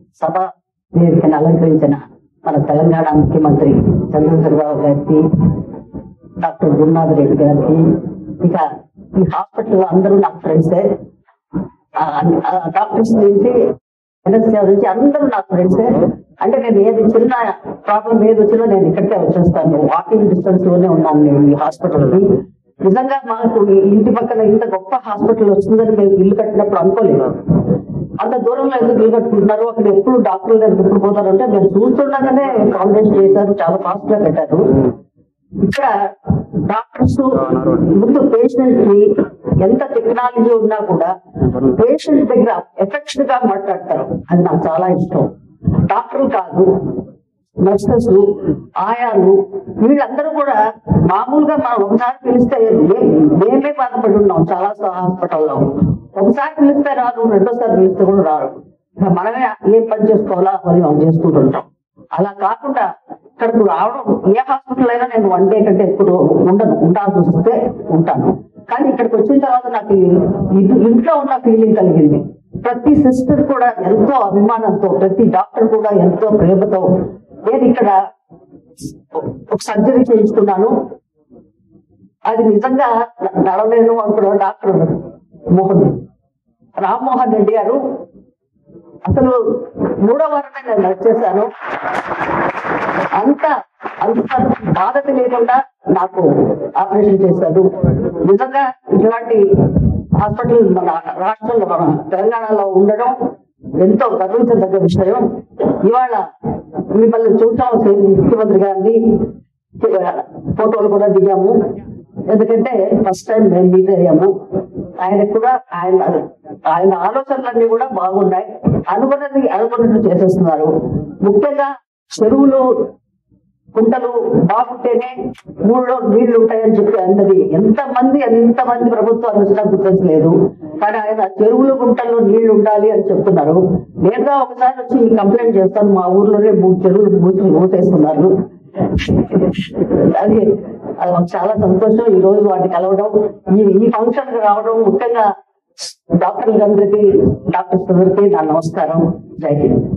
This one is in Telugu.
సభ వేదికను అలంకరించిన మన తెలంగాణ ముఖ్యమంత్రి చంద్రశేఖరరావు గారికి డాక్టర్ గురునాథ్ రెడ్డి గారికి ఇక ఈ హాస్పిటల్ అందరూ నాకు ఫ్రెండ్సే డాక్టర్స్ నుంచి ఎన్ఎస్సీ నుంచి అందరూ నాకు ఫ్రెండ్సే అంటే నేను ఏది చిన్న ప్రాబ్లం ఏది వచ్చినా నేను ఇక్కడికే వచ్చేస్తాను వాకింగ్ డిస్టెన్స్ లోనే ఉన్నాను నేను ఈ హాస్పిటల్కి నిజంగా మాకు ఈ ఇంటి పక్కన ఇంత గొప్ప హాస్పిటల్ వస్తుందని మేము ఇల్లు కట్టినప్పుడు అనుకోలేదు అంత దూరంలో ఎందుకు ఇల్లు కట్టుకుంటున్నారు అక్కడ ఎప్పుడు డాక్టర్ దగ్గర ఎప్పుడు పోతారంటే మేము చూస్తుండగానే ఫౌండేషన్ చేశారు చాలా ఫాస్ట్ గా పెట్టారు ఇక్కడ డాక్టర్స్ ముందు పేషెంట్ ని ఎంత టెక్నాలజీ ఉన్నా కూడా పేషెంట్ దగ్గర ఎఫెక్షన్ గా మాట్లాడతారు అది నాకు చాలా ఇష్టం డాక్టర్లు కాదు నర్సెస్ ఆయాలు వీళ్ళందరూ కూడా మామూలుగా మనం ఒకసారి పిలిస్తే మే- మేమే బాధపడి ఉన్నాం చాలా హాస్పిటల్లో ఒకసారి పిలిస్తే రాదు రెండోసారి పిలిస్తే కూడా రారు ఇక మనమే ఏం పని చేసుకోవాలా అని మనం చేసుకుంటుంటాం అలా కాకుండా ఇక్కడికి రావడం ఏ హాస్పిటల్ అయినా నేను వన్ డే కంటే ఎక్కువ ఉండను ఉండాల్సి వస్తే ఉంటాను కానీ ఇక్కడికి వచ్చిన తర్వాత నాకు ఈ- ఇటు- ఇంట్లో ఉన్న ఫీలింగ్ కలిగింది ప్రతి సిస్టర్ కూడా ఎంతో అభిమానంతో ప్రతి డాక్టర్ కూడా ఎంతో ప్రేమతో నేను ఇక్కడ ఒక సర్జరీ చేయించుకున్నాను అది నిజంగా న- నడవలేను అనుకున్న డాక్టర్ మోహన్ రామ్మోహన్ రెడ్డి గారు అసలు మూడో వారమే నేను నడిచేశాను అంత అంత బాధ తెలియకుండా నాకు ఆపరేషన్ చేశారు నిజంగా ఇట్లాంటి హాస్పిటల్ మన రాష్ట్రంలో మన తెలంగాణలో ఉండడం ఎంతో గర్వించదగ్గ విషయం ఇవాళ మిమ్మల్ని చూడటం ముఖ్యమంత్రి గారిని ఫోటోలు కూడా దిగాము ఎందుకంటే ఫస్ట్ టైం మేము మీట్ అయ్యాము ఆయనకు కూడా ఆయన ఆయన ఆలోచనలన్నీ కూడా బాగున్నాయి అనుకున్నది అనుకున్నట్టు చేసేస్తున్నారు ముఖ్యంగా చెరువులు కుంటలు బాగుంటేనే ఊళ్ళో నీళ్లు ఉంటాయని చెప్పి అన్నది ఎంత మంది ఎంత మంది ప్రభుత్వాలు వచ్చినా గుర్తించలేదు కానీ ఆయన చెరువులు గుంటల్లో నీళ్లు ఉండాలి అని చెప్తున్నారు నేరుగా ఒకసారి వచ్చి ఈ కంప్లైంట్ చేస్తాను మా ఊర్లోనే మూడు చెరువులు మూసి మూసేస్తున్నారు అది అది మాకు చాలా సంతోషం ఈ రోజు వాటిని కలవడం ఈ ఈ ఫంక్షన్ కి రావడం ముఖ్యంగా డాక్టర్లందరికీ డాక్టర్స్ అందరికీ నా నమస్కారం జై హింద్